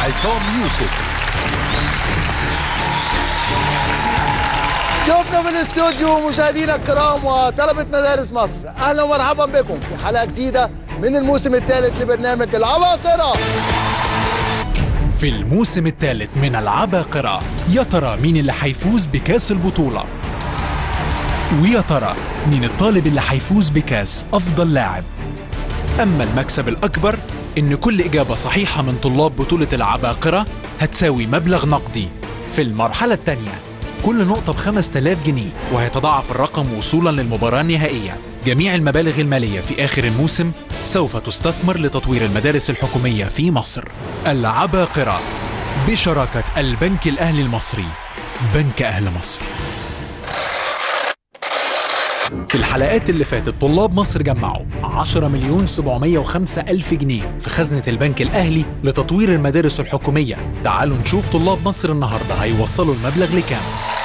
عصام يوسف شوفنا في الاستوديو مشاهدينا الكرام وطلبة مدارس مصر اهلا ومرحبا بكم في حلقة جديدة من الموسم الثالث لبرنامج العباقرة في الموسم الثالث من العباقرة يا ترى مين اللي هيفوز بكاس البطولة ويا ترى مين الطالب اللي هيفوز بكاس أفضل لاعب أما المكسب الأكبر إن كل إجابة صحيحة من طلاب بطولة العباقرة هتساوي مبلغ نقدي في المرحلة الثانية كل نقطة ب 5000 جنيه وهيتضاعف الرقم وصولا للمباراة النهائية جميع المبالغ المالية في آخر الموسم سوف تستثمر لتطوير المدارس الحكومية في مصر العباقرة بشراكة البنك الأهلي المصري بنك أهل مصر في الحلقات اللي فاتت طلاب مصر جمعوا 10 مليون 705 ألف جنيه في خزنة البنك الأهلي لتطوير المدارس الحكومية تعالوا نشوف طلاب مصر النهاردة هيوصلوا المبلغ لكام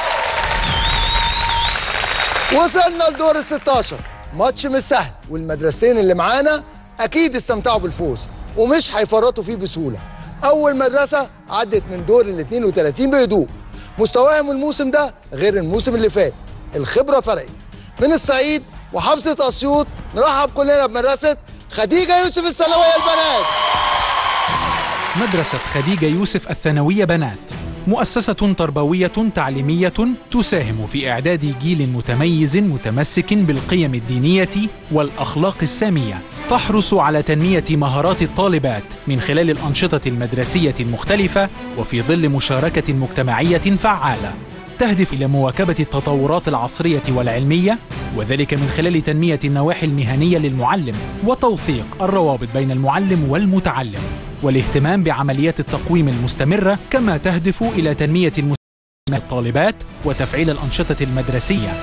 وصلنا لدور ال 16 ماتش مش سهل والمدرستين اللي معانا اكيد استمتعوا بالفوز ومش هيفرطوا فيه بسهولة اول مدرسة عدت من دور ال 32 بهدوء مستواهم الموسم ده غير الموسم اللي فات الخبرة فرقت من الصعيد وحافظة أسيوط نرحب كلنا بمدرسة خديجة يوسف الثانوية البنات مدرسة خديجة يوسف الثانوية بنات مؤسسة تربوية تعليمية تساهم في إعداد جيل متميز متمسك بالقيم الدينية والأخلاق السامية تحرص على تنمية مهارات الطالبات من خلال الأنشطة المدرسية المختلفة وفي ظل مشاركة مجتمعية فعالة تهدف إلى مواكبة التطورات العصرية والعلمية وذلك من خلال تنمية النواحي المهنية للمعلم وتوثيق الروابط بين المعلم والمتعلم والاهتمام بعمليات التقويم المستمرة كما تهدف إلى تنمية المستوى الطالبات وتفعيل الأنشطة المدرسية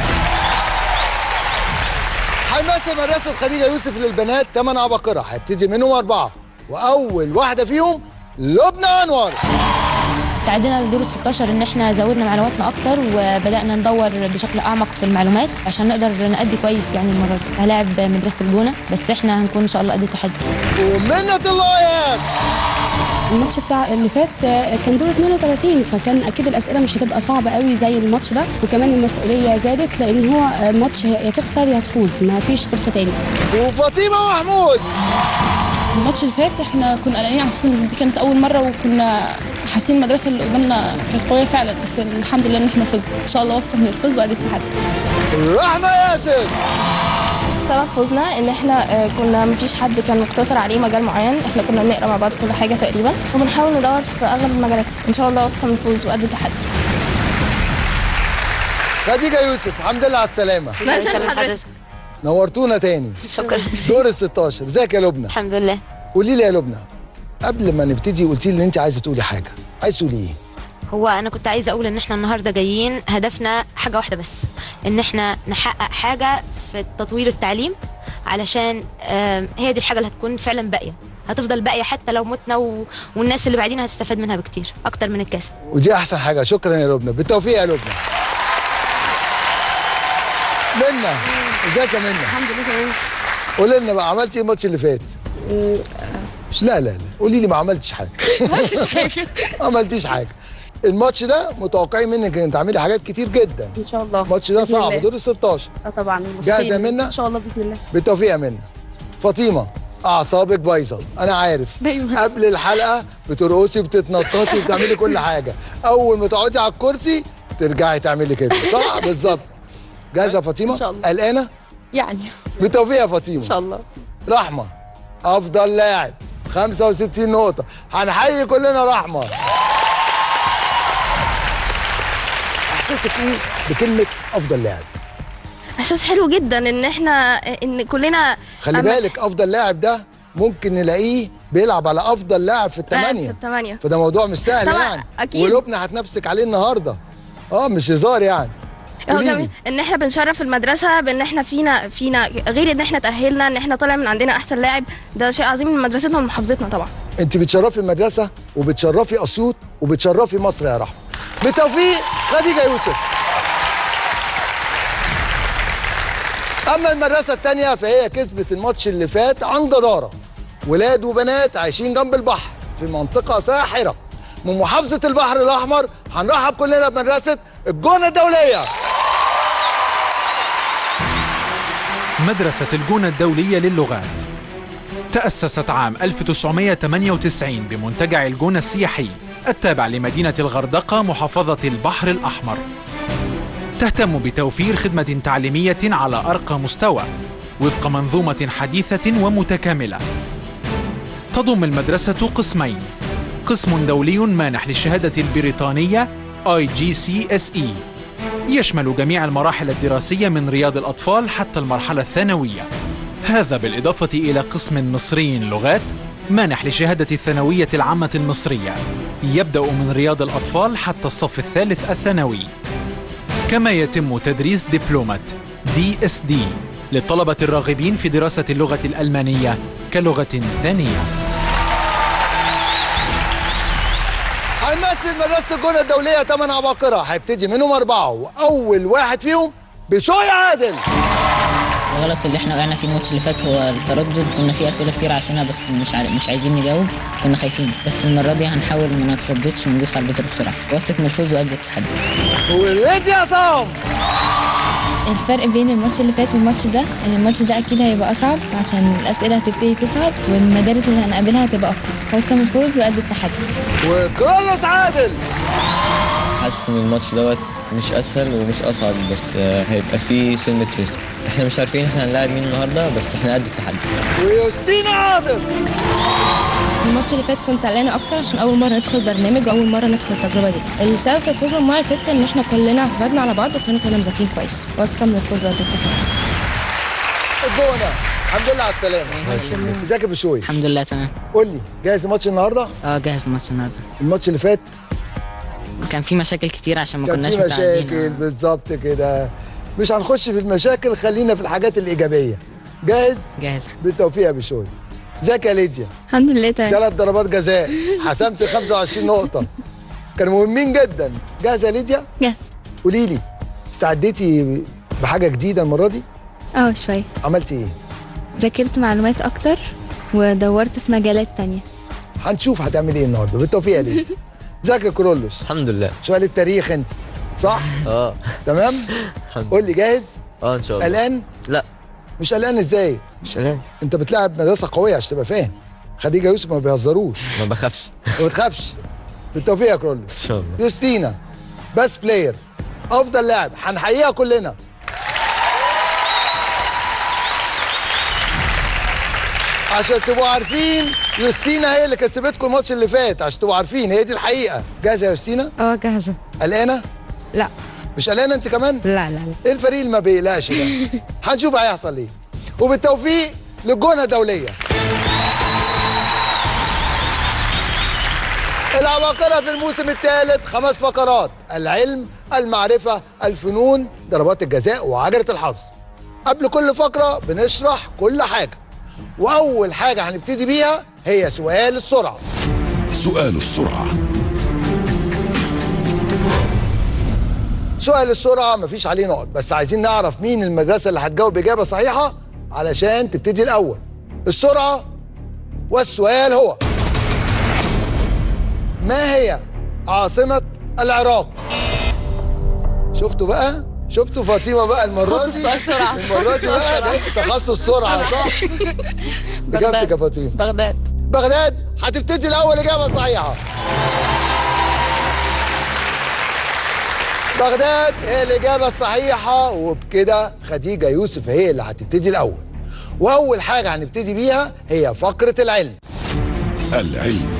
هيمثل مدرسة خديجة يوسف للبنات 8 عباقرة هيبتدي منهم أربعة وأول واحدة فيهم لبنى أنور استعدنا لدور ال 16 ان احنا زودنا معلوماتنا اكتر وبدانا ندور بشكل اعمق في المعلومات عشان نقدر نأدي كويس يعني المره دي هلاعب مدرسه الجونه بس احنا هنكون ان شاء الله قد التحدي ومنة الله اياد الماتش بتاع اللي فات كان دور 32 فكان اكيد الاسئله مش هتبقى صعبه قوي زي الماتش ده وكمان المسؤوليه زادت لان هو ماتش يا تخسر يا تفوز ما فيش فرصه تاني وفاطمه محمود الماتش اللي فات احنا كنا قلقانين على اساس ان دي كانت اول مره وكنا حاسين المدرسه اللي قدامنا كانت قويه فعلا بس الحمد لله ان احنا فزنا ان شاء الله وسط من الفوز وادي التحدي رحمه ياسر سبب فوزنا ان احنا كنا مفيش حد كان مقتصر عليه مجال معين احنا كنا بنقرا مع بعض كل حاجه تقريبا وبنحاول ندور في اغلب المجالات ان شاء الله وسط من الفوز وقد التحدي خديجه يوسف الحمد لله على السلامه حضرتك نورتونا تاني شكرا دور ال 16 ازيك يا لبنى الحمد لله قولي لي يا لبنى قبل ما نبتدي قلتي لي ان انت عايزه تقولي حاجه عايزه تقولي ايه هو انا كنت عايزه اقول ان احنا النهارده جايين هدفنا حاجه واحده بس ان احنا نحقق حاجه في تطوير التعليم علشان هي دي الحاجه اللي هتكون فعلا باقيه هتفضل باقيه حتى لو متنا و... والناس اللي بعدين هتستفاد منها بكتير اكتر من الكاس ودي احسن حاجه شكرا يا لبنى بالتوفيق يا لبنى منى ازيك يا منى الحمد لله تمام قولي لنا بقى عملتي ايه الماتش اللي فات لا لا لا قولي لي ما عملتش حاجه ما عملتيش حاجه الماتش ده متوقعين منك ان تعملي حاجات كتير جدا ان شاء الله الماتش ده صعب دور ال 16 اه طبعا جاهزه يا منى ان شاء الله باذن الله بالتوفيق يا منى فاطمه اعصابك بايظه انا عارف دايما. قبل الحلقه بترقصي وبتتنططي وبتعملي كل حاجه اول ما تقعدي على الكرسي ترجعي تعملي كده صح بالظبط جاهزه يا فاطمه إن شاء الله. قلقانه يعني بالتوفيق يا فاطمه ان شاء الله رحمه افضل لاعب 65 نقطه هنحيي كلنا رحمه احساسك ايه بكلمه افضل لاعب احساس حلو جدا ان احنا ان كلنا خلي أما- بالك افضل لاعب ده ممكن نلاقيه بيلعب على افضل لاعب في لاعب في الثمانيه الثمانيه فده موضوع مش سهل طبعا، يعني أكيد. ولبنى هتنافسك عليه النهارده اه مش هزار يعني هو قوليلي. كمان ان احنا بنشرف المدرسه بان احنا فينا فينا غير ان احنا تاهلنا ان احنا طالع من عندنا احسن لاعب ده شيء عظيم من مدرستنا ومحافظتنا طبعا انت بتشرفي المدرسه وبتشرفي اسيوط وبتشرفي مصر يا رحمه بالتوفيق خديجه يوسف اما المدرسه الثانيه فهي كسبت الماتش اللي فات عن جداره ولاد وبنات عايشين جنب البحر في منطقة ساحرة من محافظة البحر الأحمر هنرحب كلنا بمدرسة الجونة الدولية مدرسة الجونة الدولية للغات تأسست عام 1998 بمنتجع الجونة السياحي التابع لمدينة الغردقة محافظة البحر الأحمر تهتم بتوفير خدمة تعليمية على أرقى مستوى وفق منظومة حديثة ومتكاملة تضم المدرسة قسمين قسم دولي مانح للشهادة البريطانية IGCSE يشمل جميع المراحل الدراسية من رياض الأطفال حتى المرحلة الثانوية هذا بالإضافة إلى قسم مصري لغات مانح لشهادة الثانوية العامة المصرية يبدأ من رياض الأطفال حتى الصف الثالث الثانوي كما يتم تدريس دبلومة دي اس دي للطلبة الراغبين في دراسة اللغة الألمانية كلغة ثانية هيمثل مدرسة الجونة الدولية ثمان عباقرة هيبتدي منهم أربعة وأول واحد فيهم بشوي عادل الغلط اللي احنا وقعنا فيه الماتش اللي فات هو التردد كنا في اسئله كتير عارفينها بس مش عارف مش عايزين نجاوب كنا خايفين بس المره دي هنحاول ما نترددش وندوس على البذر بسرعه واثق من الفوز وقد التحدي وليدي عصام الفرق بين الماتش اللي فات والماتش ده ان الماتش ده اكيد هيبقى اصعب عشان الاسئله هتبتدي تصعب والمدارس اللي هنقابلها هتبقى اقوى واثقه من الفوز وقد التحدي وكرولوس عادل حاسس ان الماتش دوت مش اسهل ومش اصعب بس آه، هيبقى فيه سنة ريسك احنا مش عارفين احنا هنلاعب مين النهارده بس احنا قد التحدي ويوستينا عاطف في الماتش اللي فات كنت قلقانه اكتر عشان اول مره ندخل برنامج واول مره ندخل التجربه دي السبب في فوزنا المره اللي فاتت ان احنا كلنا اعتمدنا على بعض وكانوا كنا مذاكرين كويس واثقه من الفوز وقد التحدي الجونة الحمد لله على السلامة ازيك يا بشوي الحمد لله تمام قول لي جاهز الماتش النهارده اه جاهز الماتش النهارده الماتش اللي فات كان في مشاكل كتير عشان ما كان كناش في مشاكل متعودين بالظبط كده مش هنخش في المشاكل خلينا في الحاجات الإيجابية جاهز جاهز بالتوفيق يا بشوي ازيك يا ليديا الحمد لله تمام ثلاث ضربات جزاء حسمت 25 نقطة كانوا مهمين جدا جاهزة يا ليديا جاهز قولي لي استعديتي بحاجة جديدة المرة دي اه شويه عملتي ايه ذاكرت معلومات اكتر ودورت في مجالات تانية هنشوف هتعمل ايه النهارده بالتوفيق يا ليديا ازيك يا كرولوس الحمد لله سؤال التاريخ انت صح اه تمام الحمد قول لي جاهز اه ان شاء الله قلقان لا مش قلقان ازاي مش قلقان انت بتلعب مدرسه قويه عشان تبقى فاهم خديجه يوسف ما بيهزروش ما بخافش وما تخافش بالتوفيق يا كرولوس ان شاء الله يوستينا بس بلاير افضل لاعب هنحييها كلنا عشان تبقوا عارفين يوستينا هي اللي كسبتكم الماتش اللي فات عشان تبقوا عارفين هي دي الحقيقه جاهزه يا يوستينا اه جاهزه قلقانه لا مش قلقانه انت كمان لا لا لا ايه الفريق اللي ما بيقلقش ده هنشوف هيحصل ايه وبالتوفيق للجونه الدوليه العباقرة في الموسم الثالث خمس فقرات العلم المعرفة الفنون ضربات الجزاء وعجلة الحظ قبل كل فقرة بنشرح كل حاجة وأول حاجة هنبتدي بيها هي سؤال السرعة سؤال السرعة سؤال السرعة مفيش عليه نقط بس عايزين نعرف مين المدرسة اللي هتجاوب إجابة صحيحة علشان تبتدي الأول السرعة والسؤال هو ما هي عاصمة العراق؟ شفتوا بقى؟ شفتوا فاطمة بقى المرة دي؟ تخصص سؤال سرعة. المرة دي بقى بقت تخصص سرعة صح؟ إجابتك يا فاطمة بغداد بغداد هتبتدي الأول إجابة صحيحة بغداد هي الإجابة الصحيحة وبكده خديجة يوسف هي اللي هتبتدي الأول وأول حاجة هنبتدي بيها هي فقرة العلم العلم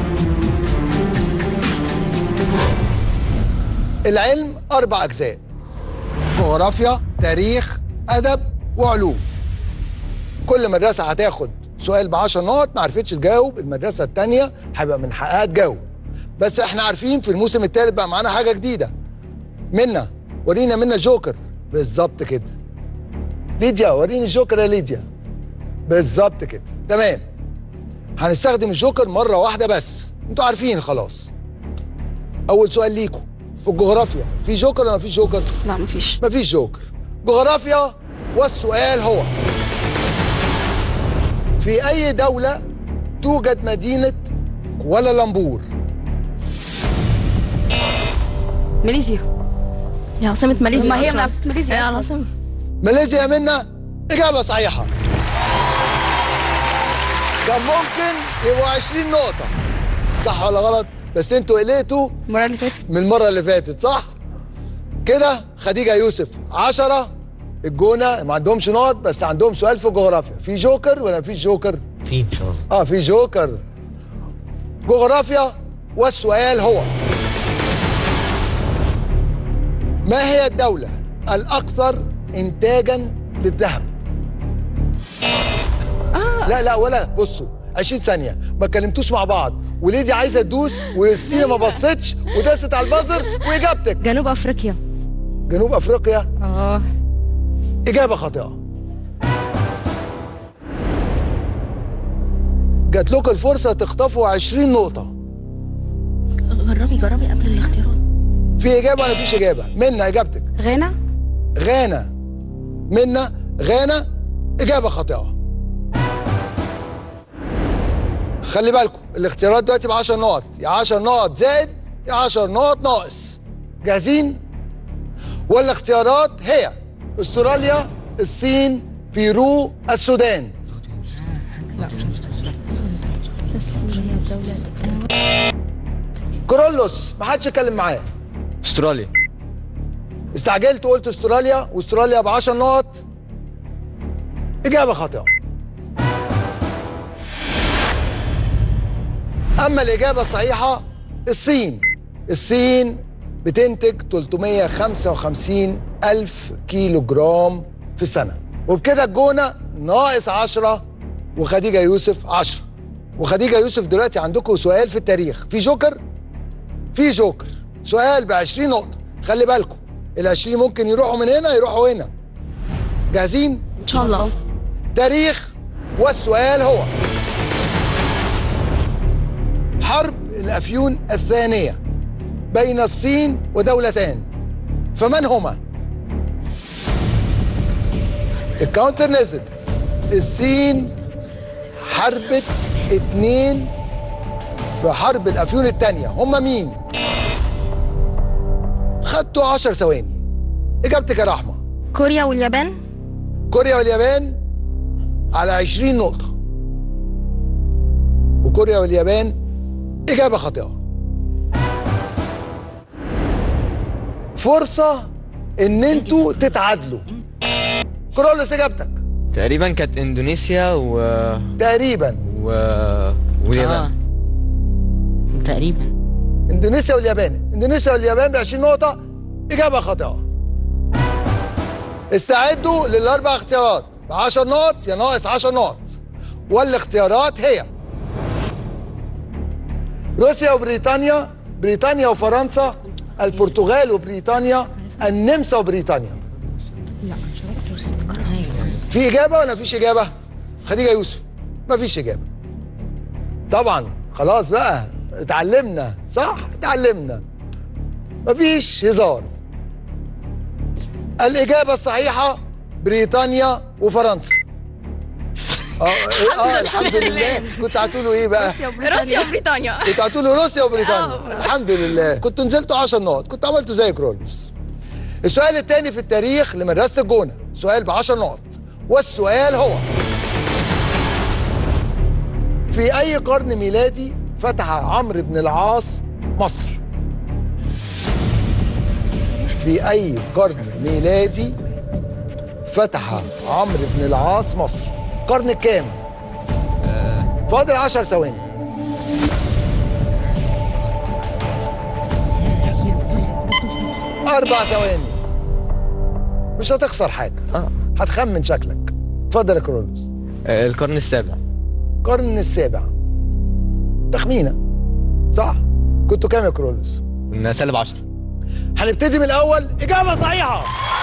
العلم أربع أجزاء جغرافيا تاريخ أدب وعلوم كل مدرسة هتاخد سؤال ب 10 نقط ما عرفتش تجاوب المدرسة التانية هيبقى من حقها تجاوب بس احنا عارفين في الموسم الثالث بقى معانا حاجة جديدة منا ورينا منا جوكر بالظبط كده ليديا وريني الجوكر يا ليديا بالظبط كده تمام هنستخدم الجوكر مرة واحدة بس انتوا عارفين خلاص أول سؤال ليكم في الجغرافيا في جوكر ولا مفيش جوكر؟ لا مفيش مفيش جوكر جغرافيا والسؤال هو في أي دولة توجد مدينة ولا لامبور ماليزيا هي عاصمة ماليزيا ما هي أصلاً. عاصمة ماليزيا هي أصلاً. العاصمة ماليزيا يا منا إجابة صحيحة كان ممكن يبقوا 20 نقطة صح ولا غلط؟ بس انتوا قلقتوا المرة اللي فاتت من المرة اللي فاتت صح؟ كده خديجة يوسف 10 الجونة ما عندهمش نقط بس عندهم سؤال في الجغرافيا في جوكر ولا مفيش جوكر؟ في ان شاء الله اه في جوكر جغرافيا والسؤال هو ما هي الدولة الأكثر إنتاجا للذهب؟ آه. لا لا ولا بصوا 20 ثانية ما اتكلمتوش مع بعض وليدي عايزة تدوس وستينا ما بصتش وداست على البازر وإجابتك جنوب افريقيا جنوب أفريقيا اه إجابة خاطئة جات لكم الفرصة تخطفوا 20 نقطة جربي جربي قبل الاختيارات في إجابة ولا فيش إجابة؟ منا إجابتك غانا غانا منا غانا إجابة خاطئة خلي بالكم الاختيارات دلوقتي ب 10 نقط يا 10 نقط زائد يا 10 نقط ناقص جاهزين؟ ولا اختيارات هي استراليا الصين بيرو السودان كورولوس ما حدش يتكلم معاه استراليا استعجلت وقلت استراليا واستراليا ب 10 نقط اجابه خاطئه اما الاجابه الصحيحه الصين الصين بتنتج 355 الف كيلو جرام في السنه وبكده الجونه ناقص 10 وخديجه يوسف 10 وخديجه يوسف دلوقتي عندكم سؤال في التاريخ في جوكر في جوكر سؤال ب 20 نقطة خلي بالكم ال 20 ممكن يروحوا من هنا يروحوا هنا جاهزين؟ ان شاء الله تاريخ والسؤال هو حرب الأفيون الثانية بين الصين ودولتان فمن هما؟ الكاونتر نزل الصين حربت اتنين في حرب الأفيون الثانية هما مين؟ خدتوا 10 ثواني إجابتك يا رحمة كوريا واليابان كوريا واليابان على 20 نقطة وكوريا واليابان إجابة خاطئة فرصة إن أنتوا تتعادلوا كرولس إجابتك تقريبا كانت اندونيسيا و تقريبا و واليابان اه تقريبا اندونيسيا واليابان اندونيسيا واليابان ب 20 نقطة إجابة خاطئة استعدوا للأربع اختيارات ب 10 نقط يا ناقص 10 نقط والاختيارات هي روسيا وبريطانيا بريطانيا وفرنسا البرتغال وبريطانيا النمسا وبريطانيا في إجابة ولا مفيش إجابة؟ خديجة يوسف مفيش إجابة طبعا خلاص بقى اتعلمنا صح اتعلمنا مفيش هزار الإجابة الصحيحة بريطانيا وفرنسا اه إيه؟ اه الحمد لله كنت هتقولوا ايه بقى؟ روسيا وبريطانيا كنت هتقولوا روسيا وبريطانيا الحمد لله كنتوا نزلتوا 10 نقط كنت عملتوا زي كرولوس السؤال الثاني في التاريخ لمدرسة الجونة سؤال ب 10 نقط والسؤال هو في أي قرن ميلادي فتح عمرو بن العاص مصر في أي قرن ميلادي فتح عمرو بن العاص مصر قرن كام؟ فاضل 10 ثواني أربع ثواني مش هتخسر حاجة اه هتخمن شكلك اتفضل يا كرولوس آه، القرن السابع القرن السابع تخمينة صح كنتوا كام يا كرولوس كنا سالب 10 هنبتدي من الأول إجابة صحيحة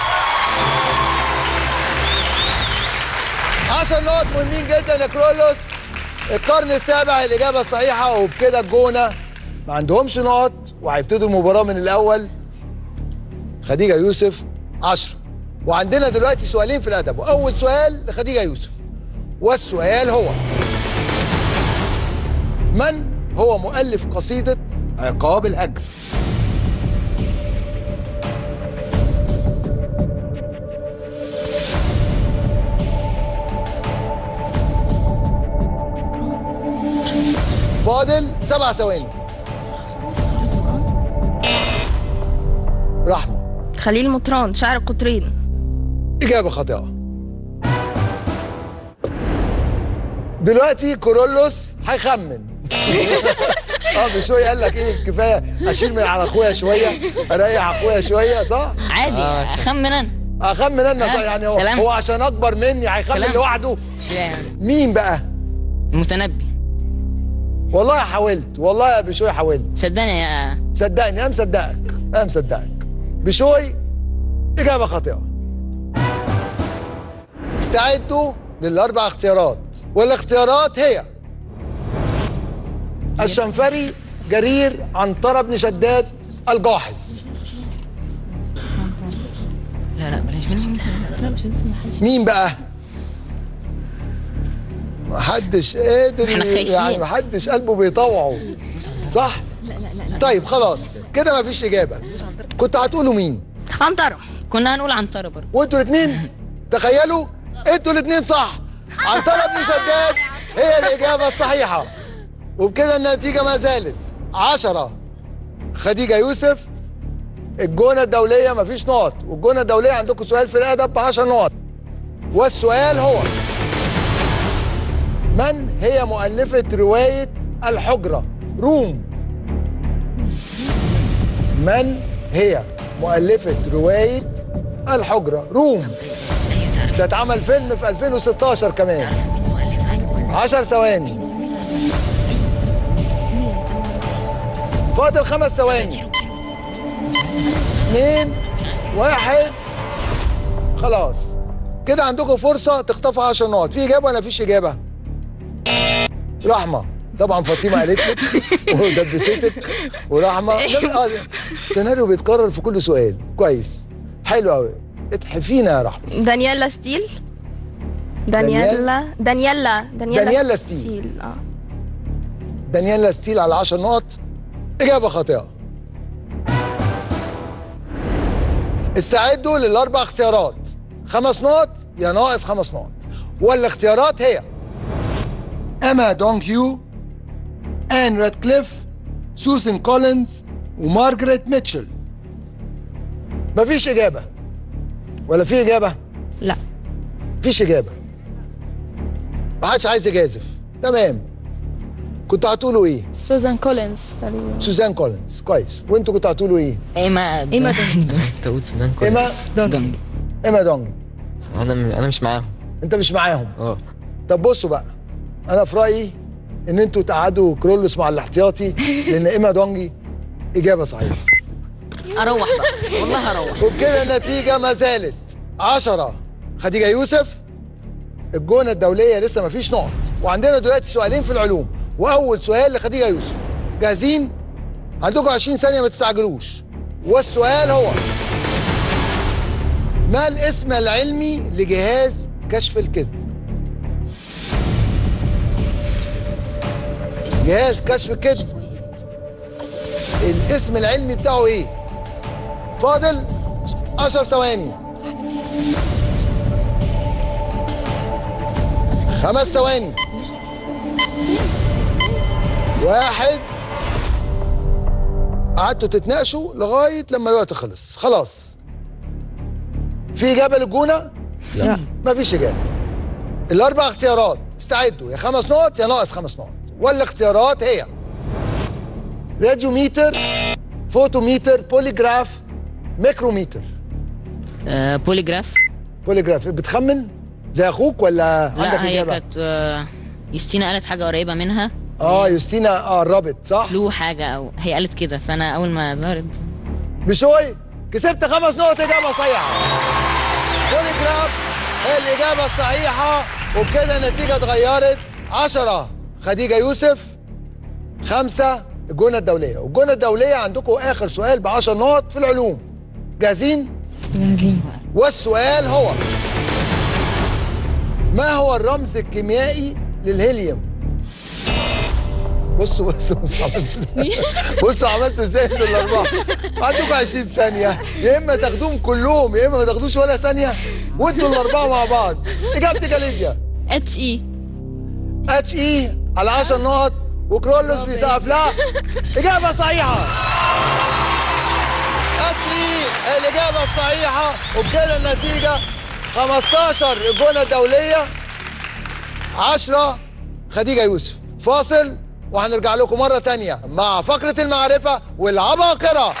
10 نقط مهمين جدا يا كرولوس القرن السابع الإجابة الصحيحة وبكده الجونة ما عندهمش نقط وهيبتدوا المباراة من الأول خديجة يوسف 10 وعندنا دلوقتي سؤالين في الأدب وأول سؤال لخديجة يوسف والسؤال هو من هو مؤلف قصيدة عقاب الهجر فاضل سبع ثواني رحمة خليل مطران شاعر القطرين إجابة خاطئة دلوقتي كورولوس هيخمن اه بشوية قال لك ايه كفايه اشيل من على اخويا شويه اريح اخويا شويه صح؟ عادي اخمن انا اخمن انا صح آه، يعني هو, سلام. هو عشان اكبر مني هيخمن سلام. لوحده سلام. مين بقى؟ متنبي والله حاولت والله يا بشوي حاولت صدقني يا صدقني انا مصدقك انا مصدقك بشوي اجابه خاطئه استعدوا للاربع اختيارات والاختيارات هي الشنفري جرير عنترة بن شداد الجاحظ لا لا بلاش منهم لا مش مين بقى؟ محدش قادر احنا خايفين. يعني محدش قلبه بيطوعه صح؟ طيب خلاص كده مفيش اجابه كنت هتقولوا مين؟ عنترة كنا هنقول عنترة برضه وانتوا الاثنين تخيلوا انتوا الاثنين صح عنترة بن شداد هي الاجابه الصحيحه وبكده النتيجه ما زالت عشرة خديجه يوسف الجونه الدوليه مفيش نقط والجونه الدوليه عندكم سؤال في الادب ب 10 نقط والسؤال هو من هي مؤلفه روايه الحجره روم من هي مؤلفه روايه الحجره روم ده اتعمل فيلم في 2016 كمان 10 ثواني فاضل خمس ثواني اثنين واحد خلاص كده عندكم فرصة تخطفوا 10 نقط في إجابة ولا مفيش إجابة؟ رحمة طبعا فاطمة قالت لك ودبستك ورحمة لا، آه، سيناريو بيتكرر في كل سؤال كويس حلو قوي اتحفينا يا رحمة دانييلا ستيل دانييلا دانييلا دانييلا ستيل. ستيل اه دانييلا ستيل على 10 نقط إجابة خاطئة استعدوا للأربع اختيارات خمس نقط يا ناقص خمس نقط والاختيارات هي أما دونكيو آن رادكليف سوسن كولينز ومارجريت ميتشل مفيش إجابة ولا في إجابة؟ لا مفيش إجابة محدش عايز يجازف تمام كنتوا هتقولوا إيه؟ سوزان كولينز تقريبا سوزان كولينز كويس وانتوا كنتوا هتقولوا ايه؟ ايما إيما انت قلت سودان ايما دونج ايما دونج انا انا مش معاهم انت مش معاهم اه طب بصوا بقى انا في رايي ان انتوا تقعدوا كرولوس مع الاحتياطي لان ايما دونجي اجابه صحيحه اروح بقى والله هروح وبكده النتيجه ما زالت 10 خديجه يوسف الجونه الدوليه لسه ما فيش نقط وعندنا دلوقتي سؤالين في العلوم واول سؤال لخديجه يوسف جاهزين عندكم 20 ثانيه ما تستعجلوش والسؤال هو ما الاسم العلمي لجهاز كشف الكذب جهاز كشف الكذب الاسم العلمي بتاعه ايه فاضل 10 ثواني خمس ثواني واحد قعدتوا تتناقشوا لغايه لما الوقت خلص خلاص في اجابه للجونه لا مفيش اجابه الاربع اختيارات استعدوا يا خمس نقط يا ناقص خمس نقط والاختيارات هي راديوميتر فوتوميتر بوليجراف ميكروميتر آه بوليجراف بوليجراف بتخمن زي اخوك ولا عندك لا هي اجابه كانت آه، يوستينا قالت حاجه قريبه منها اه يوستينا قربت صح فلو حاجه او هي قالت كده فانا اول ما ظهرت بشوي كسبت خمس نقط اجابه صحيحه بوليجراف هي الاجابه الصحيحه وبكده النتيجه اتغيرت 10 خديجه يوسف خمسة الجونه الدوليه والجونه الدوليه عندكم اخر سؤال ب 10 نقط في العلوم جاهزين جاهزين والسؤال هو ما هو الرمز الكيميائي للهيليوم بصوا بصوا بصوا عملتوا ازاي بصوا عملتوا ازاي انتوا الاربعه عندكم 20 ثانيه يا اما تاخدوهم كلهم يا اما ما تاخدوش ولا ثانيه وانتوا الاربعه مع بعض اجابتك يا ليديا اتش اي اتش اي على 10 نقط وكرولوس بيسقف لا اجابه صحيحه اتش اي الاجابه الصحيحه وبكده النتيجه 15 الجونه الدوليه 10 خديجه يوسف فاصل وهنرجع لكم مره تانية مع فقره المعرفه والعباقره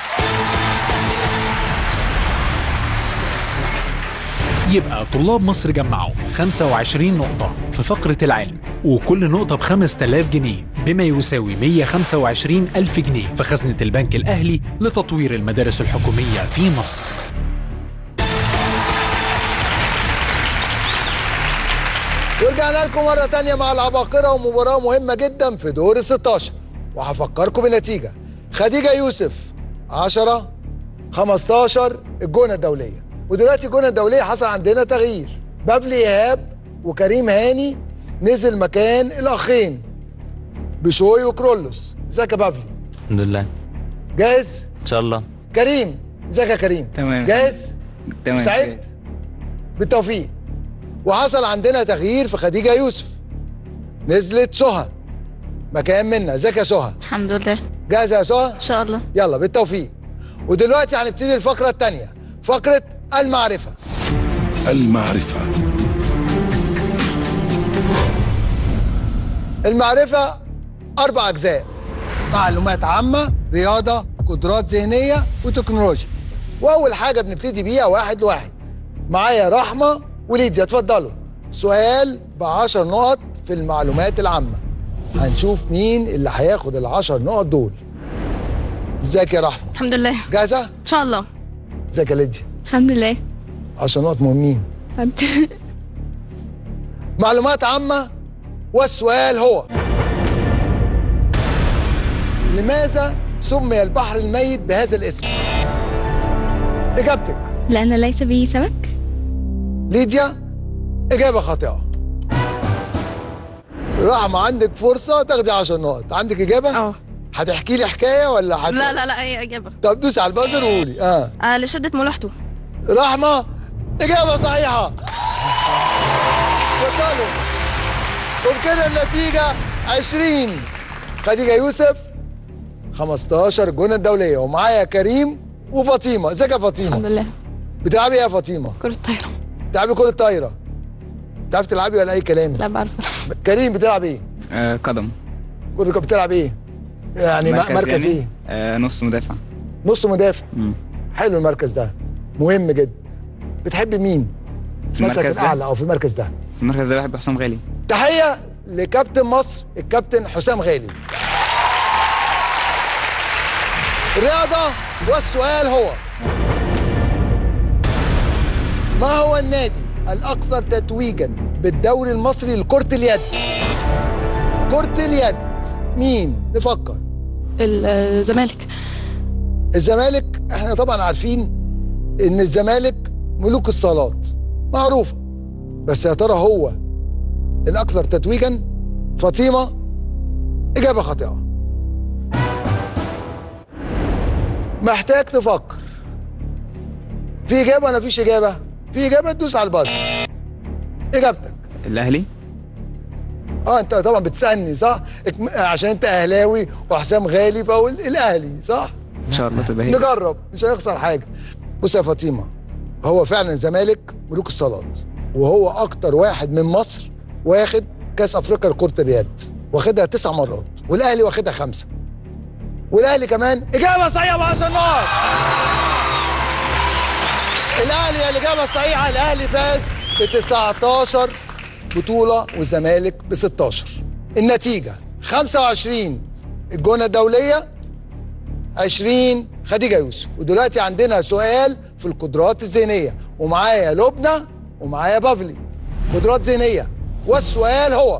يبقى طلاب مصر جمعوا 25 نقطة في فقرة العلم وكل نقطة ب 5000 جنيه بما يساوي 125 ألف جنيه في خزنة البنك الأهلي لتطوير المدارس الحكومية في مصر ورجعنا لكم مرة تانية مع العباقرة ومباراة مهمة جدا في دور ال 16 وهفكركم بالنتيجة خديجة يوسف 10 15 الجونة الدولية ودلوقتي الجونة الدولية حصل عندنا تغيير بافلي إيهاب وكريم هاني نزل مكان الأخين بشوي وكرولوس ازيك يا بافلي الحمد لله جاهز ان شاء الله كريم ازيك يا كريم تمام. جاهز تمام. مستعد بالتوفيق وحصل عندنا تغيير في خديجه يوسف نزلت سهى مكان منا ازيك يا سهى الحمد لله جاهزه يا سهى ان شاء الله يلا بالتوفيق ودلوقتي هنبتدي الفقره الثانيه فقره المعرفه المعرفة المعرفة أربع أجزاء معلومات عامة رياضة قدرات ذهنية وتكنولوجيا وأول حاجة بنبتدي بيها واحد لواحد معايا رحمة وليديا اتفضلوا سؤال بعشر نقط في المعلومات العامة هنشوف مين اللي هياخد العشر نقط دول ازيك يا رحمة الحمد لله جاهزة؟ ان شاء الله ازيك يا ليديا الحمد لله عشر نقط مهمين معلومات عامة والسؤال هو لماذا سمي البحر الميت بهذا الاسم؟ إجابتك لأن ليس به سمك ليديا إجابة خاطئة رحمة عندك فرصة تاخدي 10 نقط عندك إجابة؟ اه هتحكي لي حكاية ولا هت... لا لا لا اي اجابه طب دوسي على البازر وقولي اه آه لشده ملاحته رحمة إجابة صحيحة اتفضلوا وبكده النتيجة 20 خديجة يوسف 15 الجونة الدولية ومعايا كريم وفاطمة ازيك يا فاطمة؟ الحمد لله بتلعبي ايه يا فاطمة؟ كرة طايرة بتلعبي كرة طايرة بتعرفي تلعبي ولا أي كلام؟ لا بعرف كريم بتلعب ايه؟ آه قدم كرة بتلعب ايه؟ يعني مركز, مركز يعني؟ ايه؟ آه نص مدافع نص مدافع مم. حلو المركز ده مهم جدا بتحب مين؟ في مثلا المركز ده الأعلى أو في المركز ده في المركز ده بحب حسام غالي تحية لكابتن مصر الكابتن حسام غالي رياضة والسؤال هو ما هو النادي الأكثر تتويجا بالدوري المصري لكرة اليد؟ كرة اليد مين؟ نفكر الزمالك الزمالك احنا طبعا عارفين ان الزمالك ملوك الصالات معروفة بس يا ترى هو الأكثر تتويجا فاطمة إجابة خاطئة محتاج تفكر في إجابة ولا فيش إجابة؟ في إجابة تدوس على البازر إجابتك الاهلي اه انت طبعا بتسالني صح؟ اكم- عشان انت اهلاوي وحسام غالي فاقول الاهلي صح؟ ان شاء الله تبقى هي نجرب مش هيخسر حاجه بص يا فاطمه هو فعلا الزمالك ملوك الصالات وهو اكتر واحد من مصر واخد كاس افريقيا لكره اليد واخدها تسع مرات والاهلي واخدها خمسه والاهلي كمان اجابه صحيحه ب 10 نقط الاهلي هي الاجابه الصحيحه الاهلي فاز ب 19 بطوله والزمالك ب 16 النتيجه 25 الجونه الدوليه 20 خديجه يوسف ودلوقتي عندنا سؤال في القدرات الذهنيه ومعايا لبنى ومعايا بافلي قدرات ذهنيه والسؤال هو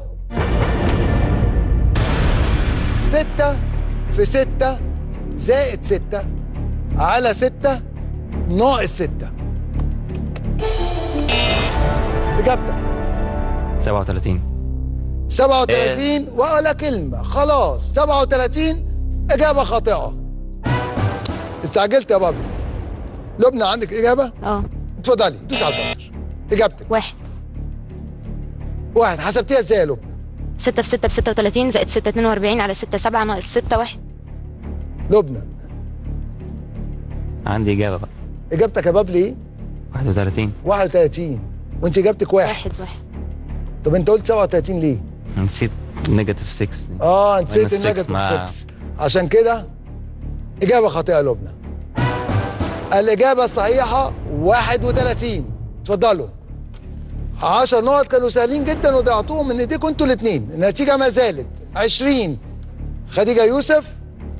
ستة في ستة زائد ستة على ستة ناقص ستة إجابتك 37 37 ولا كلمة خلاص 37 إجابة خاطئة استعجلت يا بابي لبنى عندك إجابة؟ اه اتفضلي دوس على البصر إجابتك واحد واحد حسبتيها إزاي يا لبنى؟ 6 في 6 ب 36 زائد 6 42 على 6 7 ناقص 6 1 لبنى عندي إجابة بقى إجابتك يا بابلي إيه؟ 31 31 وأنت إجابتك واحد واحد واحد طب أنت قلت 37 ليه؟ نسيت نيجاتيف 6 اه نسيت Minus six النيجاتيف مع- 6 عشان كده إجابة خاطئة يا لبنى الإجابة الصحيحة 31 اتفضلوا 10 نقط كانوا سهلين جدا وضيعتوهم من ايديكم انتوا الاثنين النتيجة ما زالت 20 خديجة يوسف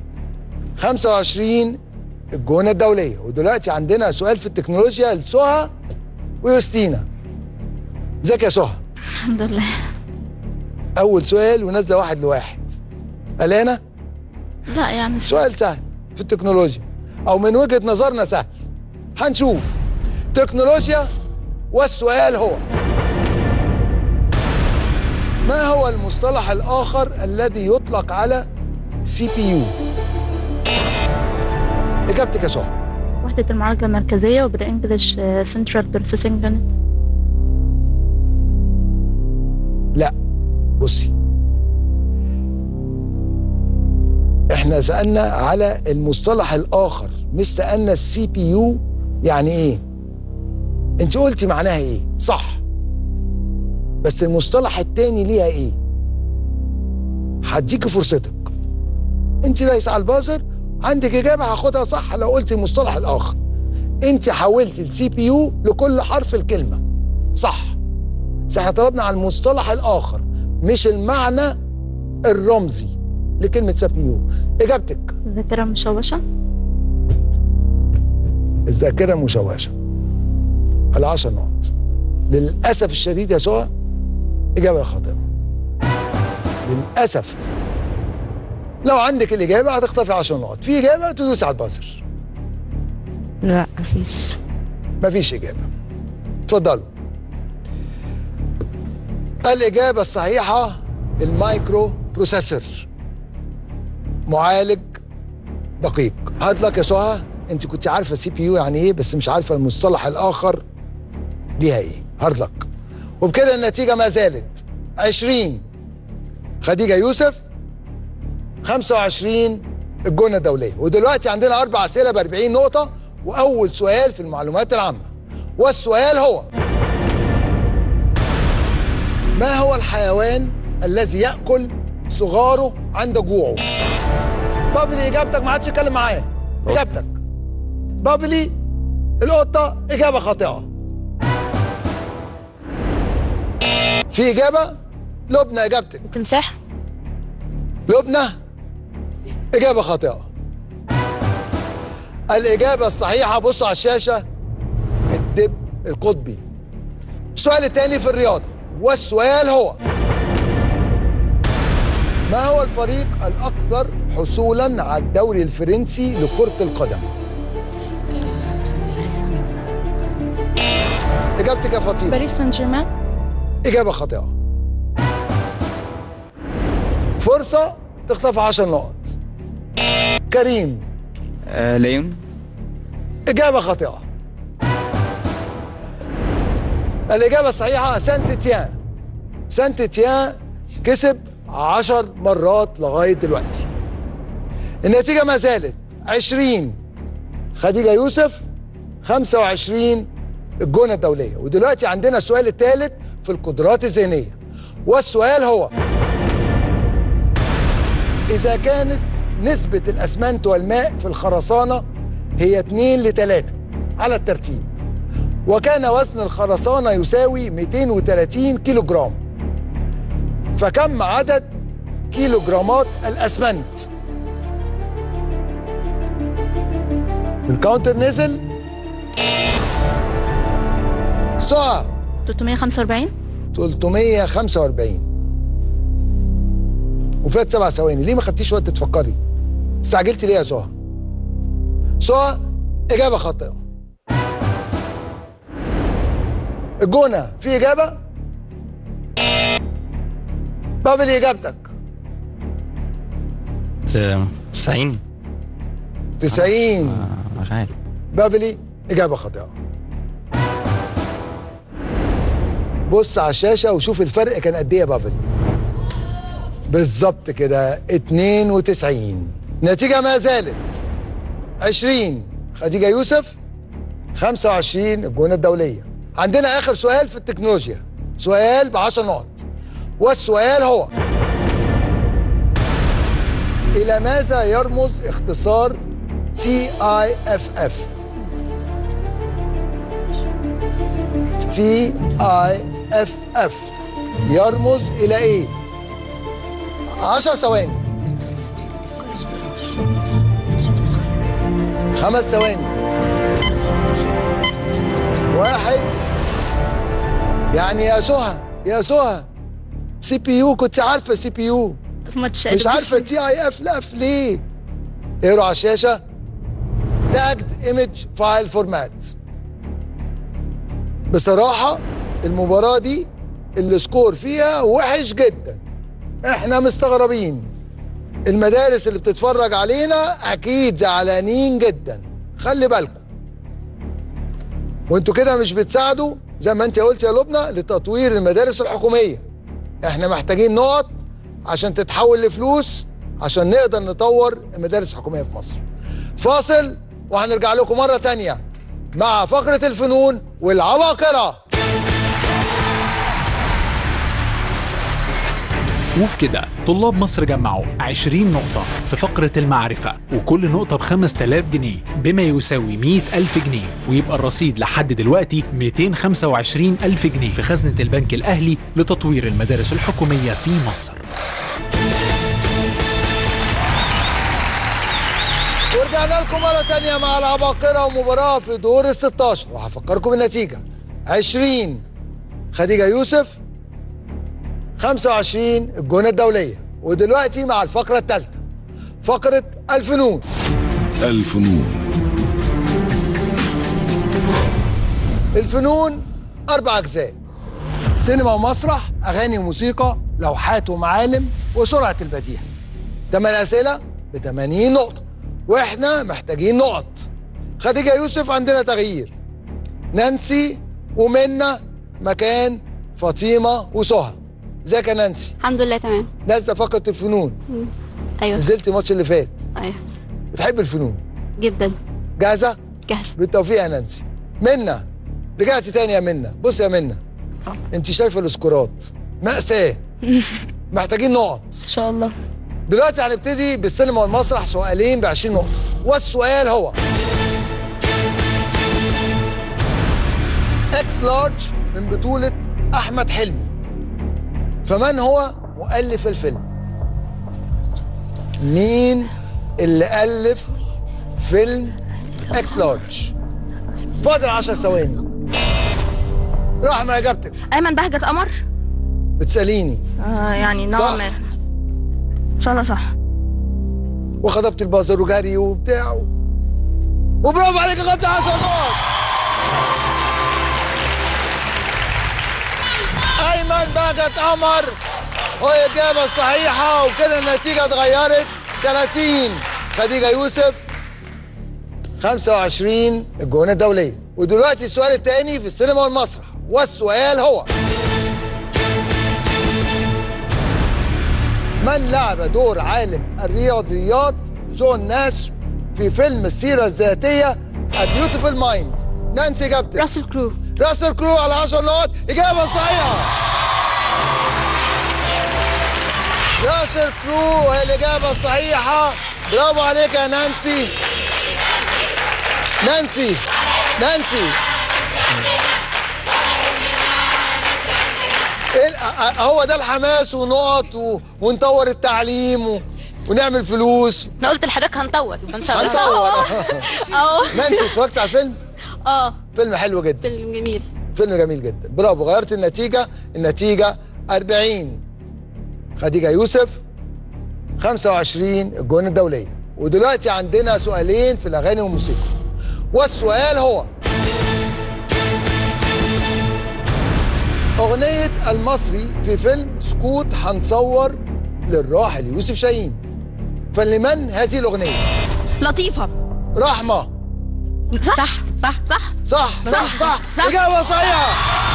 25 الجونة الدولية ودلوقتي عندنا سؤال في التكنولوجيا لسهى ويوستينا ازيك يا سهى الحمد لله أول سؤال ونازلة واحد لواحد ألانا لا يعني سؤال سهل في التكنولوجيا او من وجهه نظرنا سهل هنشوف تكنولوجيا والسؤال هو ما هو المصطلح الاخر الذي يطلق على سي بي يو اجابتك يا سهى وحدة المعالجة المركزية وبالإنجلش Central Processing Unit لا بصي احنا سالنا على المصطلح الاخر مش سالنا السي بي يو يعني ايه انت قلتي معناها ايه صح بس المصطلح التاني ليها ايه هديكي فرصتك انت دايس على البازر عندك اجابه هاخدها صح لو قلتي المصطلح الاخر انت حولتي السي بي يو لكل حرف الكلمه صح بس احنا طلبنا على المصطلح الاخر مش المعنى الرمزي لكلمه سي بي يو اجابتك ذاكرة مشوشة الذاكره مشوشه العشر نقط للاسف الشديد يا سهى اجابه خاطئه للاسف لو عندك الاجابه هتخطفي 10 نقط في اجابه تدوس على البازر لا مفيش مفيش اجابه اتفضلوا الاجابه الصحيحه المايكرو بروسيسور معالج دقيق هات لك يا سهى انت كنت عارفه سي بي يو يعني ايه بس مش عارفه المصطلح الاخر ليها ايه هارد لك وبكده النتيجه ما زالت 20 خديجه يوسف 25 الجونه الدوليه ودلوقتي عندنا اربع اسئله ب 40 نقطه واول سؤال في المعلومات العامه والسؤال هو ما هو الحيوان الذي ياكل صغاره عند جوعه بافلي اجابتك ما حدش يتكلم معايا اجابتك بافلي القطه اجابه خاطئه في اجابه لبنى اجابتك التمساح لبنى اجابه خاطئه الاجابه الصحيحه بصوا على الشاشه الدب القطبي السؤال الثاني في الرياضه والسؤال هو ما هو الفريق الاكثر حصولا على الدوري الفرنسي لكره القدم اجابتك يا فاطمه باريس سان جيرمان اجابه خاطئه فرصه تخطف 10 نقط كريم آه ليون إجابة خاطئة الإجابة الصحيحة سانت تيان سانت تيان كسب عشر مرات لغاية دلوقتي النتيجة ما زالت 20 خديجة يوسف 25 الجونة الدولية ودلوقتي عندنا السؤال الثالث في القدرات الذهنية والسؤال هو إذا كانت نسبة الأسمنت والماء في الخرسانة هي 2 ل 3 على الترتيب وكان وزن الخرسانة يساوي 230 كيلو جرام فكم عدد كيلو جرامات الأسمنت الكاونتر نزل ساعة 345 345 وفات سبع ثواني ليه ما خدتيش وقت تفكري استعجلتي ليه يا سهى سهى اجابه خاطئه الجونه في اجابه بابل اجابتك ت- 90 90 مش عارف بافلي إجابة خاطئة بص على الشاشة وشوف الفرق كان قد إيه يا بافلي بالظبط كده 92 نتيجة ما زالت 20 خديجة يوسف 25 الجونة الدولية عندنا آخر سؤال في التكنولوجيا سؤال ب 10 نقط والسؤال هو إلى ماذا يرمز اختصار تي اي اف اف تي اي اف اف يرمز الى ايه 10 ثواني خمس ثواني واحد يعني يا سهى يا سهى سي بي يو كنت عارفه سي بي يو مش عارفه تي اي اف لاف ليه اقروا على الشاشه تاجد ايمج فايل فورمات بصراحه المباراه دي السكور فيها وحش جدا احنا مستغربين المدارس اللي بتتفرج علينا اكيد زعلانين جدا خلي بالكم وانتوا كده مش بتساعدوا زي ما انت قلت يا لبنى لتطوير المدارس الحكوميه احنا محتاجين نقط عشان تتحول لفلوس عشان نقدر نطور المدارس الحكوميه في مصر فاصل وهنرجع لكم مره تانية مع فقره الفنون والعباقره وبكده طلاب مصر جمعوا 20 نقطة في فقرة المعرفة وكل نقطة ب 5000 جنيه بما يساوي 100 ألف جنيه ويبقى الرصيد لحد دلوقتي 225 ألف جنيه في خزنة البنك الأهلي لتطوير المدارس الحكومية في مصر ورجعنا لكم مرة تانية مع العباقرة ومباراة في دور ال 16 وهفكركم بالنتيجة 20 خديجة يوسف 25 الجونة الدولية ودلوقتي مع الفقرة الثالثة فقرة الفنون الفنون الفنون أربع أجزاء سينما ومسرح أغاني وموسيقى لوحات ومعالم وسرعة البديهة تمن أسئلة ب 80 نقطة وإحنا محتاجين نقط خديجة يوسف عندنا تغيير نانسي ومنى مكان فاطمة وسهى ازيك يا نانسي الحمد لله تمام نازله فقره الفنون مم. ايوه نزلت الماتش اللي فات ايوه بتحب الفنون جدا جاهزه جاهزه بالتوفيق يا نانسي منى رجعتي تاني يا منى بص يا منى انت شايفه السكورات مأساة محتاجين نقط ان شاء الله دلوقتي هنبتدي بالسينما والمسرح سؤالين ب 20 نقطة والسؤال هو اكس لارج من بطولة أحمد حلمي فمن هو مؤلف الفيلم؟ مين اللي ألف فيلم اكس لارج؟ فاضل 10 ثواني رحمة إجابتك ايمن بهجت قمر بتسأليني آه يعني صح. نوعا ما ان شاء الله صح وخطفت البازر وجري وبتاع وبرافو عليك خدت 10 نقط ايمن بهجت قمر هي الاجابه الصحيحه وكده النتيجه اتغيرت 30 خديجه يوسف 25 الجونه الدوليه ودلوقتي السؤال الثاني في السينما والمسرح والسؤال هو من لعب دور عالم الرياضيات جون ناش في فيلم السيرة الذاتية A Beautiful Mind نانسي إجابتك راسل كرو راسل كرو على 10 نقط إجابة صحيحة راسل كرو هي الإجابة الصحيحة برافو عليك يا نانسي نانسي نانسي إيه ال- أ- أ- هو ده الحماس ونقط و... ونطور التعليم و... ونعمل فلوس انا قلت لحضرتك هنطور يبقى ان شاء الله هنطور اه نانسي اتفرجت على الفيلم؟ اه فيلم حلو جدا فيلم جميل فيلم جميل جدا برافو غيرت النتيجة النتيجة 40 خديجة يوسف 25 الجون الدولية ودلوقتي عندنا سؤالين في الأغاني والموسيقى والسؤال هو أغنية المصري في فيلم سكوت هنصور للراحل يوسف شاهين فلمن هذه الأغنية؟ لطيفة رحمة صح صح صح صح صح صح, صح. صح. إجابة صحيحة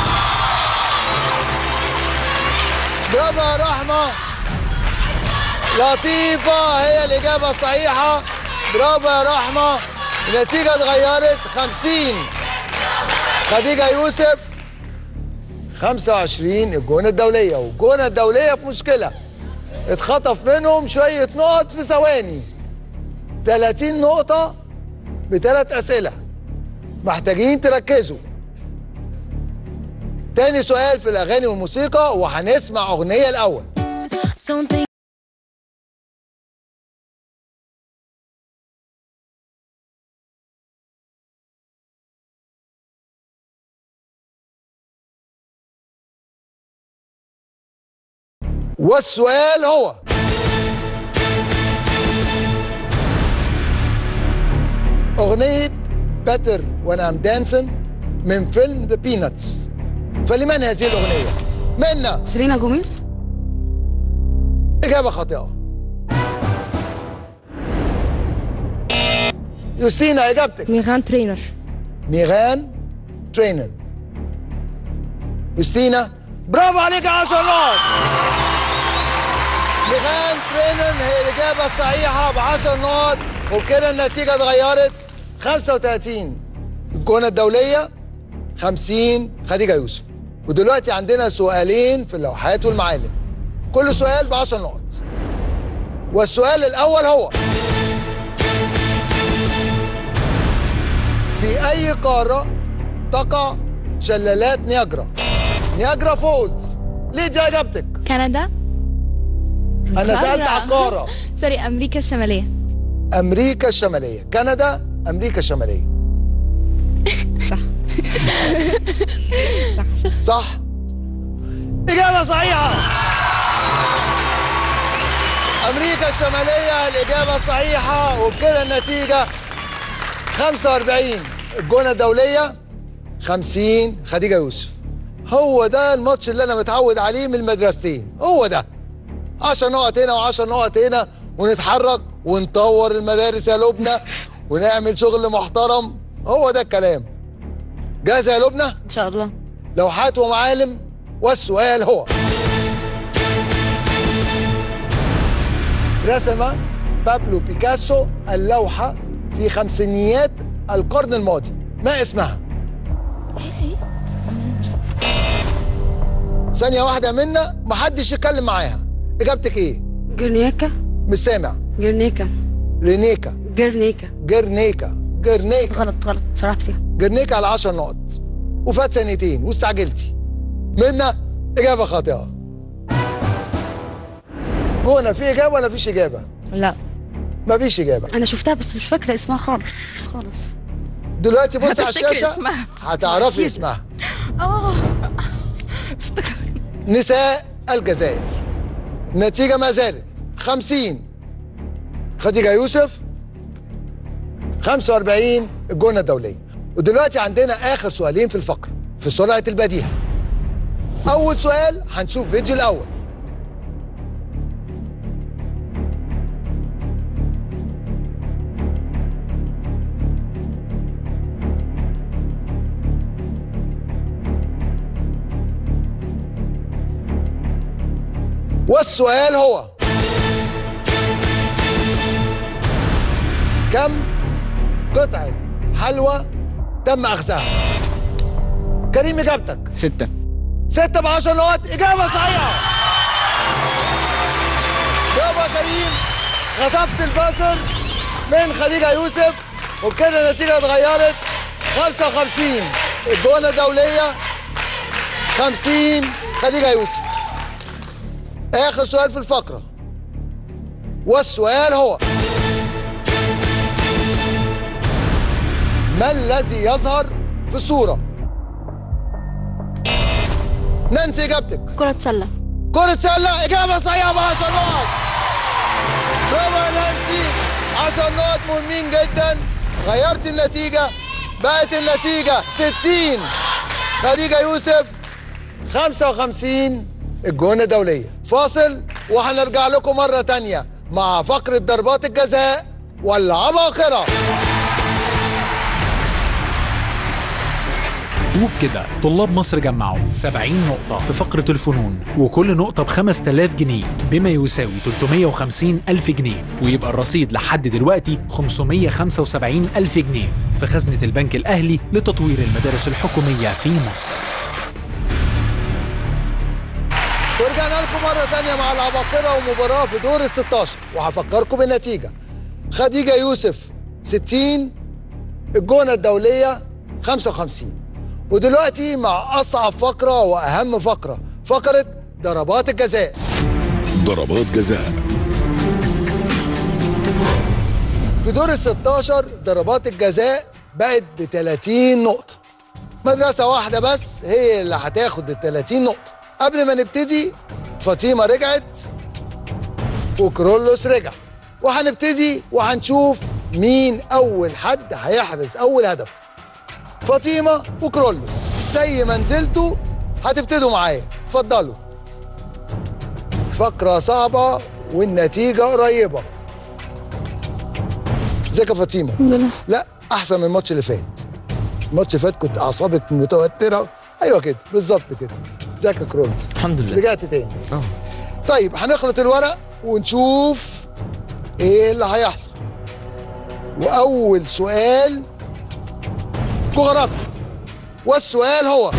برافو يا رحمة لطيفة هي الإجابة الصحيحة برافو يا رحمة النتيجة اتغيرت 50 خديجة يوسف 25 الجونة الدولية والجونة الدولية في مشكلة اتخطف منهم شوية نقط في ثواني 30 نقطة بثلاث أسئلة محتاجين تركزوا تاني سؤال في الأغاني والموسيقى وهنسمع أغنية الأول والسؤال هو أغنية باتر وأنا أم دانسن من فيلم ذا بيناتس فلمن هذه الأغنية؟ منا سيلينا جوميز إجابة خاطئة يوستينا إجابتك ميغان ترينر ميغان ترينر يوستينا برافو عليك 10 نقط ميغان ترينر هي الإجابة الصحيحة ب 10 نقط وبكده النتيجة اتغيرت 35 الجونة الدولية 50 خديجة يوسف ودلوقتي عندنا سؤالين في اللوحات والمعالم كل سؤال ب 10 نقط والسؤال الأول هو في أي قارة تقع شلالات نياجرا؟ نياجرا فولز ليه دي إجابتك؟ كندا أنا سألت على القارة سوري أمريكا الشمالية أمريكا الشمالية كندا أمريكا الشمالية صح صح صح إجابة صحيحة أمريكا الشمالية الإجابة الصحيحة وبكده النتيجة 45 الجونة الدولية 50 خديجة يوسف هو ده الماتش اللي أنا متعود عليه من المدرستين هو ده 10 نقط هنا و10 نقط هنا ونتحرك ونطور المدارس يا لبنى ونعمل شغل محترم هو ده الكلام جاهزة يا لبنى؟ ان شاء الله لوحات ومعالم والسؤال هو رسم بابلو بيكاسو اللوحة في خمسينيات القرن الماضي ما اسمها؟ ثانية واحدة منا محدش يتكلم معاها إجابتك إيه؟ جرنيكا مش سامع جرنيكا رينيكا جرنيكا جرنيكا جرنيكا غلط غلط سرعت فيها جرنيكا على 10 نقط وفات ثانيتين واستعجلتي منا إجابة خاطئة هنا في إجابة ولا فيش إجابة؟ لا مفيش إجابة انا شفتها بس مش فاكره اسمها خالص خالص دلوقتي بص على هتفتكري الشاشة اسمها. هتعرفي أكيد. اسمها اه افتكر نساء الجزائر النتيجة ما زالت 50 خديجة يوسف 45 الجونة الدولية ودلوقتي عندنا آخر سؤالين في الفقرة في سرعة البديهة أول سؤال هنشوف فيديو الأول والسؤال هو كم قطعة حلوى تم أخذها؟ كريم إجابتك ستة ستة بعشر نقط إجابة صحيحة برافو يا كريم خطفت البازر من خديجة يوسف وبكده النتيجة اتغيرت 55 الجونة الدولية 50 خديجة يوسف آخر سؤال في الفقرة والسؤال هو ما الذي يظهر في الصورة؟ نانسي إجابتك كرة سلة كرة سلة إجابة صحيحة ب 10 نقط برافو يا نانسي 10 نقط مهمين جدا غيرت النتيجة بقت النتيجة 60 خديجة يوسف 55 الجونة دولية فاصل وهنرجع لكم مرة تانية مع فقرة ضربات الجزاء والعباقرة وبكده طلاب مصر جمعوا 70 نقطة في فقرة الفنون وكل نقطة ب 5000 جنيه بما يساوي 350 ألف جنيه ويبقى الرصيد لحد دلوقتي 575 ألف جنيه في خزنة البنك الأهلي لتطوير المدارس الحكومية في مصر ورجعنا لكم مرة تانية مع العباقرة ومباراة في دور ال 16 وهفكركم بالنتيجة خديجة يوسف 60 الجونة الدولية 55 ودلوقتي مع أصعب فقرة وأهم فقرة فقرة ضربات الجزاء ضربات جزاء في دور ال 16 ضربات الجزاء بقت ب 30 نقطة مدرسة واحدة بس هي اللي هتاخد ال 30 نقطة قبل ما نبتدي فاطمة رجعت وكرولوس رجع وهنبتدي وهنشوف مين أول حد هيحرز أول هدف فاطمة وكرولوس زي ما نزلتوا هتبتدوا معايا اتفضلوا فقرة صعبة والنتيجة قريبة ازيك يا فاطمة؟ الحمد لله لا أحسن من الماتش اللي فات الماتش اللي فات كنت أعصابك متوترة أيوه كده بالظبط كده ازيك يا كرولوس؟ الحمد لله رجعت تاني اه طيب هنخلط الورق ونشوف ايه اللي هيحصل واول سؤال جغرافيا والسؤال هو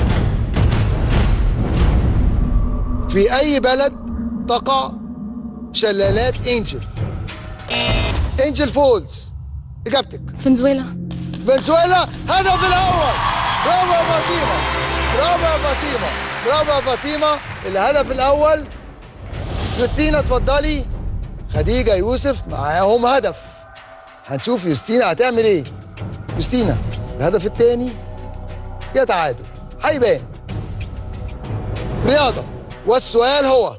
في اي بلد تقع شلالات انجل انجل فولز اجابتك فنزويلا فنزويلا هدف الاول برافو يا فاطمه برافو يا فاطمه برافو يا فاطمه الهدف الاول يوستينا اتفضلي خديجه يوسف معاهم هدف هنشوف يوستينا هتعمل ايه يوستينا الهدف الثاني يا تعادل هيبان رياضه والسؤال هو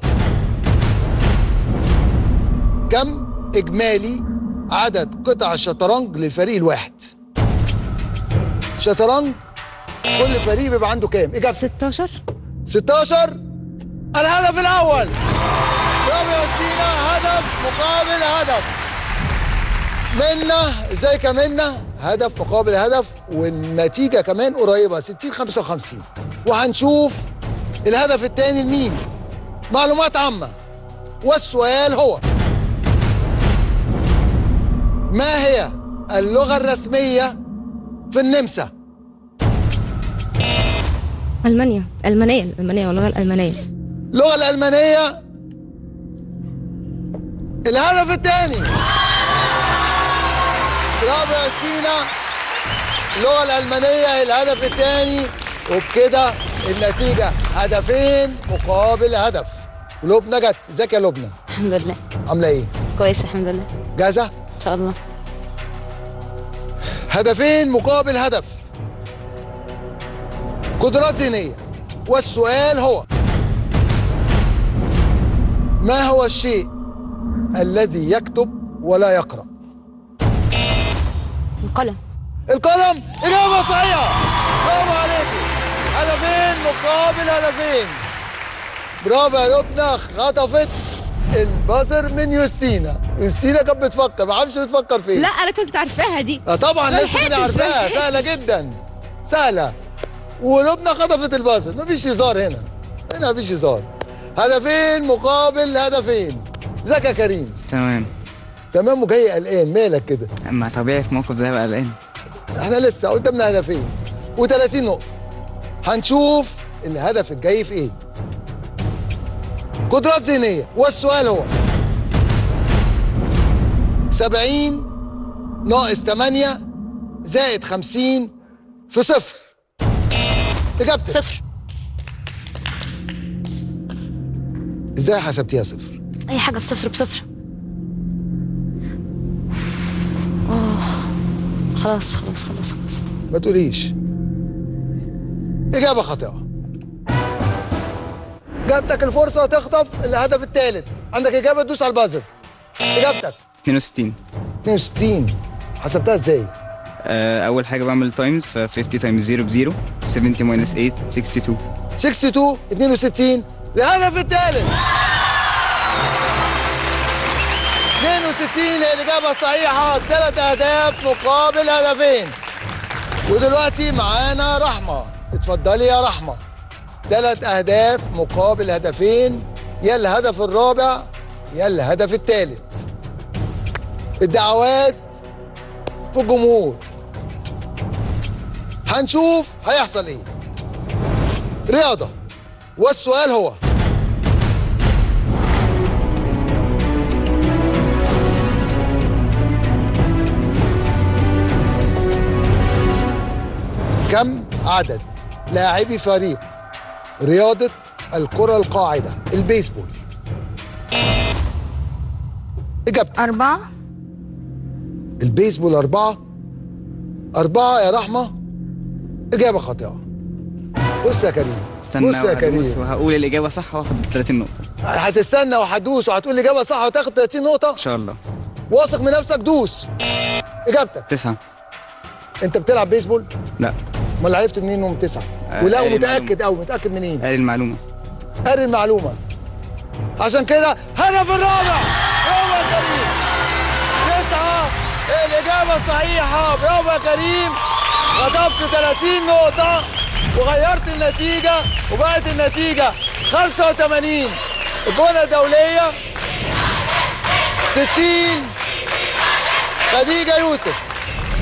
كم اجمالي عدد قطع الشطرنج للفريق الواحد شطرنج كل فريق بيبقى عنده كام اجابه 16 16 الهدف الاول برافو يا سينا هدف مقابل هدف منا ازيك يا منا هدف مقابل هدف والنتيجه كمان قريبه 60 55 وهنشوف الهدف الثاني لمين معلومات عامه والسؤال هو ما هي اللغه الرسميه في النمسا المانيا المانيه الالمانيه واللغه الالمانيه اللغه الالمانيه الهدف الثاني برافو يا سينا اللغه الالمانيه الهدف الثاني وبكده النتيجه هدفين مقابل هدف لبنى جت ازيك يا لبنى الحمد لله عامله ايه كويس الحمد لله جاهزه ان شاء الله هدفين مقابل هدف قدرات ذهنيه والسؤال هو ما هو الشيء الذي يكتب ولا يقرأ القلم القلم إجابة صحيحة برافو عليكي هدفين مقابل هدفين برافو يا لبنى خطفت البازر من يوستينا يوستينا كانت بتفكر ما اعرفش بتفكر فين لا انا كنت عارفاها دي اه طبعا ما لسه كده لحقتش، ما عارفاها لحقتش. سهله جدا سهله ولبنى خطفت البازل مفيش هزار هنا هنا مفيش هزار هدفين مقابل هدفين ازيك يا كريم تمام تمام وجاي قلقان مالك كده اما طبيعي في موقف زي بقى قلقان احنا لسه قدامنا هدفين و30 نقطه هنشوف الهدف الجاي في ايه قدرات ذهنيه والسؤال هو 70 ناقص 8 زائد 50 في صفر اجابتك صفر ازاي حسبتيها صفر اي حاجه في صفر بصفر اه خلاص خلاص خلاص خلاص ما تقوليش إجابة خاطئة جاتك الفرصة تخطف الهدف الثالث عندك إجابة تدوس على البازر إجابتك 62 62 حسبتها إزاي؟ آه، اول حاجه بعمل تايمز ف 50 تايمز 0 ب 0 70 ماينس 8 62 62 62 الهدف الثالث 62 هي الإجابة الصحيحة ثلاث أهداف مقابل هدفين ودلوقتي معانا رحمة اتفضلي يا رحمة ثلاث أهداف مقابل هدفين يا الهدف الرابع يا الهدف الثالث الدعوات في الجمهور هنشوف هيحصل ايه رياضة والسؤال هو كم عدد لاعبي فريق رياضة الكرة القاعدة البيسبول إجابتك أربعة البيسبول أربعة أربعة يا رحمة إجابة خاطئة بص يا كريم استنى بص يا كريم وهدوس وهقول الاجابه صح واخد 30 نقطه هتستنى وهتدوس وهتقول الإجابة صح وتاخد 30 نقطة ان شاء الله واثق من نفسك دوس إجابتك تسعة أنت بتلعب بيسبول؟ لا امال عرفت منين انهم تسعة؟ آه، ولا قاري متأكد أو متأكد منين؟ قاري المعلومه قاري المعلومة عشان كده هدف الرابع برافو يا كريم تسعة الإجابة الصحيحة برافو يا كريم خطفت 30 نقطة وغيرت النتيجة وبقت النتيجة 85 الجولة الدولية 60 خديجة يوسف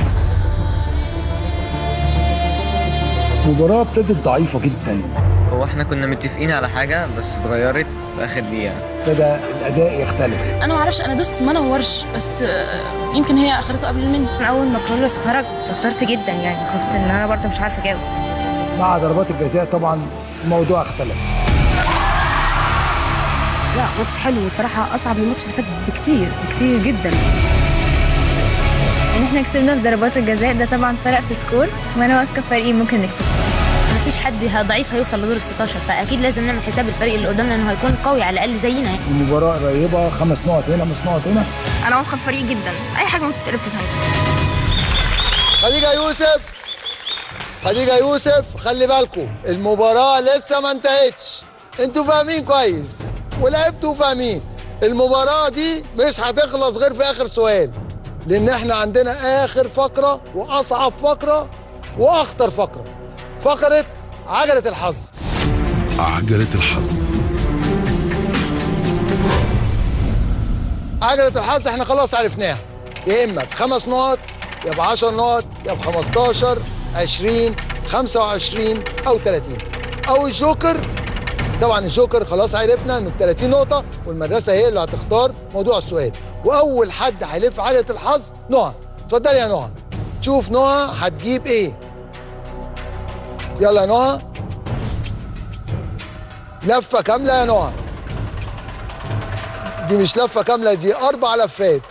المباراة ابتدت ضعيفة جدا هو احنا كنا متفقين على حاجة بس اتغيرت في آخر دقيقة ابتدى الأداء يختلف انا ما اعرفش انا دوست ما نورش بس آه، يمكن هي اخرته قبل مني من اول ما كارلوس خرج توترت جدا يعني خفت ان انا برضه مش عارفه اجاوب مع ضربات الجزاء طبعا الموضوع اختلف لا ماتش حلو وصراحة أصعب من الماتش اللي فات بكتير بكتير جدا ان احنا كسبنا في ضربات الجزاء ده طبعا فرق في سكور وانا واثقه في فريقي ممكن نكسب مفيش حد ضعيف هيوصل لدور ال 16 فاكيد لازم نعمل حساب الفريق اللي قدامنا انه هيكون قوي على الاقل زينا يعني المباراة قريبة خمس نقط هنا خمس نقط هنا انا واثقه في فريقي جدا اي حاجه ممكن تقلب في ثانيه خديجة يوسف خديجة يوسف خلي بالكم المباراة لسه ما انتهتش انتوا فاهمين كويس ولعبتوا فاهمين المباراة دي مش هتخلص غير في آخر سؤال لأن احنا عندنا آخر فقرة وأصعب فقرة وأخطر فقرة فقرة عجلة الحظ عجلة الحظ عجلة الحظ احنا خلاص عرفناها يا اما بخمس نقط يا ب 10 نقط يا ب 15 20 25 او 30 او الجوكر طبعا الجوكر خلاص عرفنا انه ب 30 نقطة والمدرسة هي اللي هتختار موضوع السؤال واول حد هيلف عجلة الحظ نهى اتفضلي يا نهى شوف نهى هتجيب ايه يلا يا نهى لفة كاملة يا نهى دي مش لفة كاملة دي أربع لفات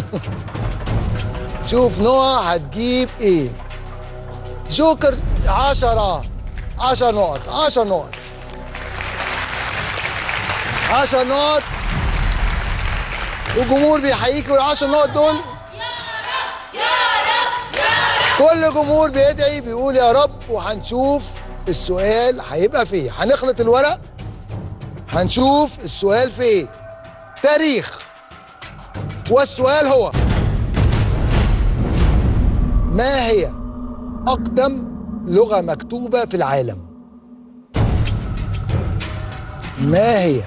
شوف نوع هتجيب إيه جوكر عشرة عشر نقط عشر نقط عشر نقط والجمهور بيحييكي والعشر نقط دول كل جمهور بيدعي بيقول يا رب وهنشوف السؤال هيبقى في ايه هنخلط الورق هنشوف السؤال في ايه تاريخ والسؤال هو ما هي أقدم لغة مكتوبة في العالم؟ ما هي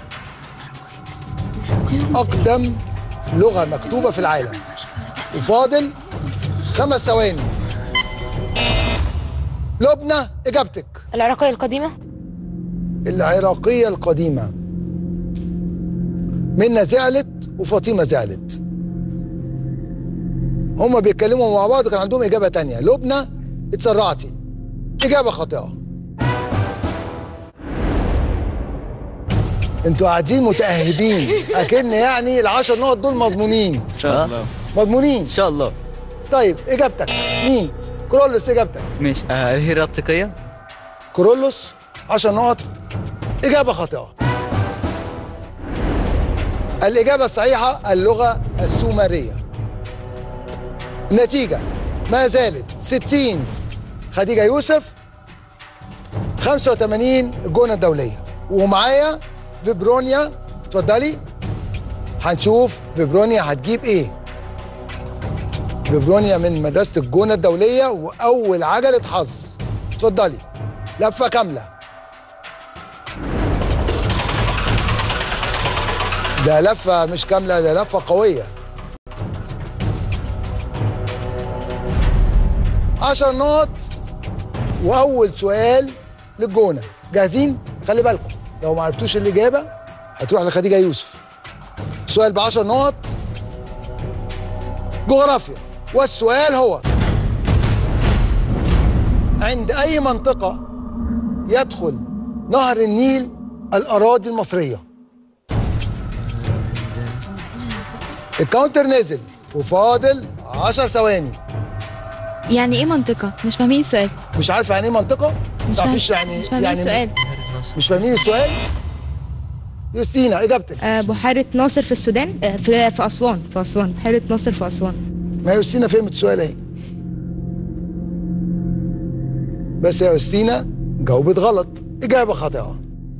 أقدم لغة مكتوبة في العالم؟ وفاضل خمس ثواني لبنى إجابتك العراقية القديمة العراقية القديمة منى زعلت وفاطمة زعلت هما بيتكلموا مع بعض وكان عندهم إجابة تانية لبنى اتسرعتي إجابة خاطئة انتوا قاعدين متأهبين أكن يعني العشر نقط دول مضمونين ان شاء الله مضمونين ان شاء الله طيب إجابتك مين؟ كرولوس إجابتك ماشي آه هي التقية كرولوس 10 نقط إجابة خاطئة الإجابة الصحيحة اللغة السومرية النتيجة ما زالت 60 خديجة يوسف 85 الجونه الدوليه ومعايا فيبرونيا اتفضلي هنشوف فيبرونيا هتجيب ايه فيبرونيا من مدرسه الجونه الدوليه واول عجله حظ اتفضلي لفه كامله ده لفه مش كامله ده لفه قويه 10 نقط واول سؤال للجونه جاهزين خلي بالكم لو ما عرفتوش الاجابه هتروح لخديجه يوسف سؤال ب 10 نقط جغرافيا والسؤال هو عند اي منطقه يدخل نهر النيل الاراضي المصريه الكاونتر نزل وفاضل 10 ثواني يعني ايه منطقة؟ مش فاهمين السؤال مش عارفه يعني ايه منطقه مش تعرفيش فاهم- يعني مش فاهمين يعني السؤال. مش فاهمين السؤال يوستينا اجابتك آه، بحيرة ناصر في السودان آه، في في أسوان في أسوان بحيرة ناصر في أسوان ما يوستينا فهمت السؤال اهي بس يا يوستينا جاوبت غلط اجابه خاطئه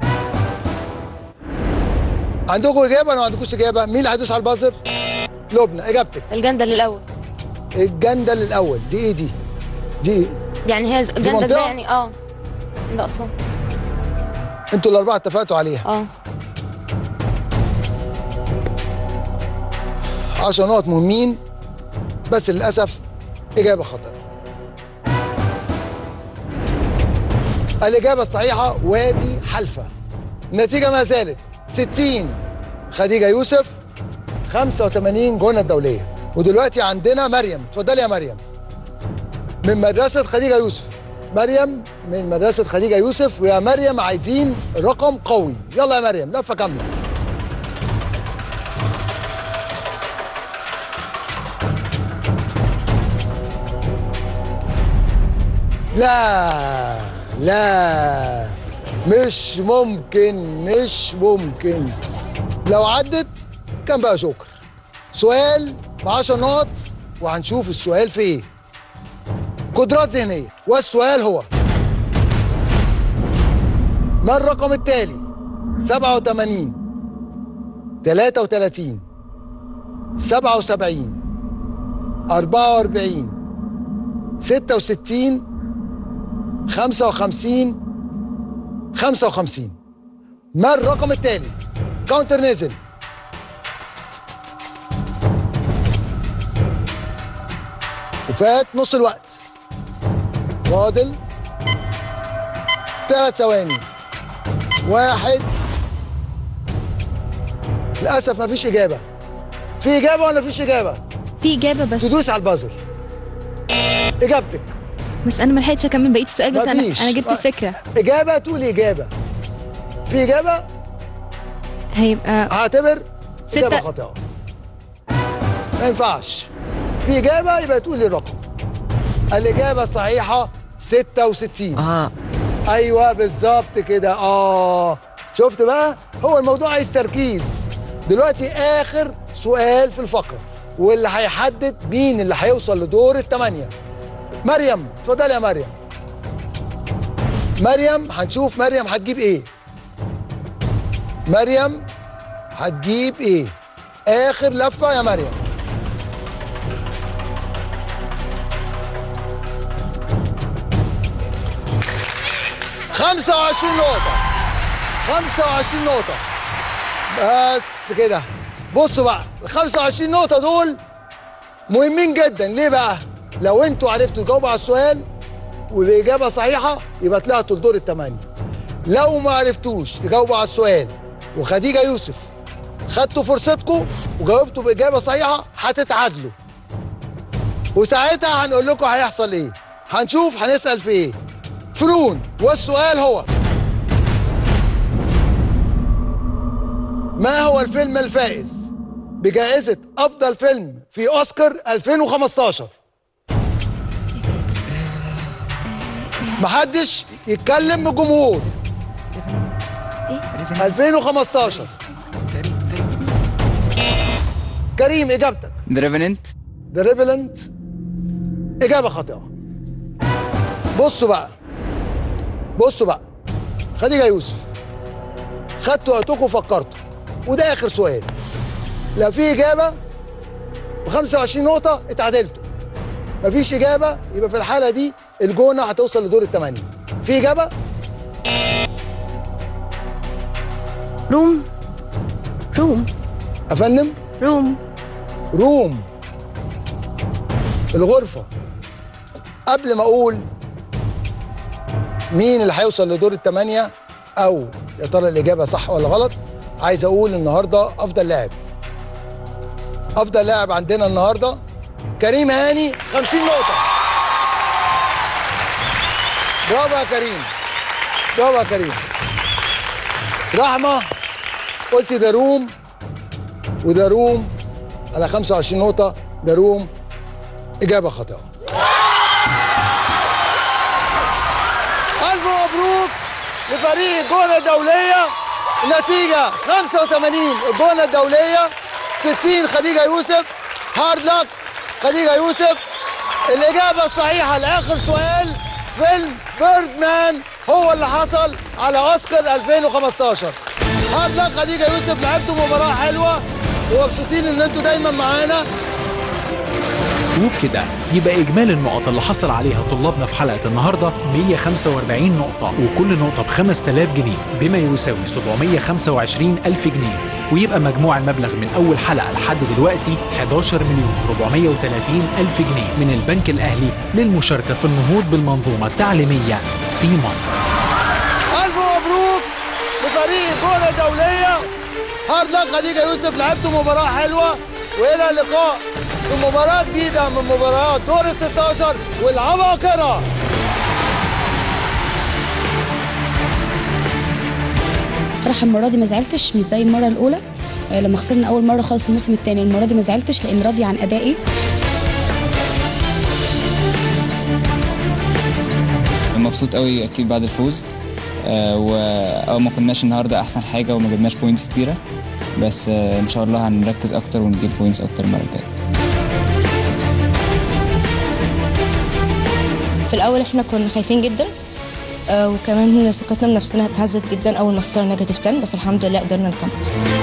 عندكم اجابه ولا ما عندكوش اجابه مين اللي هيدوس على البازر لبنى اجابتك الجندل الاول الجندل الاول دي ايه دي دي إيه؟ يعني هي الجندل ده منطقة؟ يعني اه ده اسوان انتوا الاربعه اتفقتوا عليها اه 10 نقط مهمين بس للاسف اجابه خاطئه الاجابه الصحيحه وادي حلفه النتيجه ما زالت 60 خديجه يوسف 85 جونه الدوليه ودلوقتي عندنا مريم اتفضلي يا مريم من مدرسه خديجه يوسف مريم من مدرسه خديجه يوسف ويا مريم عايزين رقم قوي يلا يا مريم لفه كامله لا لا مش ممكن مش ممكن لو عدت كان بقى شكر سؤال ب 10 نقط وهنشوف السؤال في ايه قدرات ذهنيه والسؤال هو ما الرقم التالي 87 33 77 44 66 55 55 ما الرقم التالي كاونتر نزل وفات نص الوقت فاضل ثلاث ثواني واحد للاسف مفيش اجابه في اجابه ولا مفيش اجابه في اجابه بس تدوس على البازر اجابتك بس انا ما لحقتش اكمل بقيه السؤال بس انا مفيش. انا جبت ما- الفكره اجابه تقولي اجابه في اجابه هيبقى هعتبر اجابه ستة- خاطئه ما ينفعش في اجابه يبقى تقولي الرقم الاجابه الصحيحه 66 اه ايوه بالظبط كده اه شفت بقى هو الموضوع عايز تركيز دلوقتي اخر سؤال في الفقره واللي هيحدد مين اللي هيوصل لدور الثمانيه مريم اتفضلي يا مريم مريم هنشوف مريم هتجيب ايه مريم هتجيب ايه اخر لفه يا مريم خمسة وعشرين نقطة خمسة وعشرين نقطة بس كده بصوا بقى ال 25 نقطة دول مهمين جدا ليه بقى؟ لو انتوا عرفتوا تجاوبوا على السؤال والإجابة صحيحة يبقى طلعتوا لدور الثمانية لو ما عرفتوش تجاوبوا على السؤال وخديجة يوسف خدتوا فرصتكم وجاوبتوا بإجابة صحيحة هتتعادلوا وساعتها هنقول لكم هيحصل ايه هنشوف هنسأل في ايه فنون والسؤال هو ما هو الفيلم الفائز بجائزة أفضل فيلم في أوسكار 2015 محدش يتكلم من الجمهور 2015 كريم إجابتك دريفننت ذا ريفلنت إجابة خاطئة بصوا بقى بصوا بقى خديجه يوسف خدتوا وقتكم وفكرتوا وده اخر سؤال لا في اجابه ب 25 نقطه اتعادلتوا مفيش اجابه يبقى في الحاله دي الجونه هتوصل لدور الثمانيه في اجابه روم روم افندم روم روم الغرفه قبل ما اقول مين اللي هيوصل لدور الثمانيه او يا ترى الاجابه صح ولا غلط عايز اقول النهارده افضل لاعب افضل لاعب عندنا النهارده كريم هاني 50 نقطه برافو يا كريم برافو يا كريم رحمه قلت ده روم وده روم على 25 نقطه ده روم اجابه خاطئه الف مبروك لفريق الجونه الدوليه النتيجه 85 الجونه الدوليه 60 خديجه يوسف هارد لك خديجه يوسف الاجابه الصحيحه لاخر سؤال فيلم بيرد مان هو اللي حصل على اوسكار 2015 هارد لك خديجه يوسف لعبتوا مباراه حلوه ومبسوطين ان انتوا دايما معانا وبكده يبقى إجمالي النقط اللي حصل عليها طلابنا في حلقة النهاردة 145 نقطة وكل نقطة ب 5000 جنيه بما يساوي 725 ألف جنيه ويبقى مجموع المبلغ من أول حلقة لحد دلوقتي 11 مليون 430 ألف جنيه من البنك الأهلي للمشاركة في النهوض بالمنظومة التعليمية في مصر الف مبروك لفريق الجونه الدوليه هارد لك خديجه يوسف لعبتوا مباراه حلوه والى اللقاء في مباراه جديده من مباريات دور ال 16 والعباقره الصراحه المره دي ما زعلتش مش زي المره الاولى آه، لما خسرنا اول مره خالص في الموسم الثاني المره دي ما زعلتش لان راضيه عن ادائي مبسوط قوي اكيد بعد الفوز آه، و اه ما كناش النهارده احسن حاجه وما جبناش بوينتس كتيره بس آه، ان شاء الله هنركز اكتر ونجيب بوينتس اكتر المره الجايه في الاول احنا كنا خايفين جدا آه، وكمان ثقتنا بنفسنا اتهزت جدا اول ما خسرنا نيجاتيف 10 بس الحمد لله قدرنا نكمل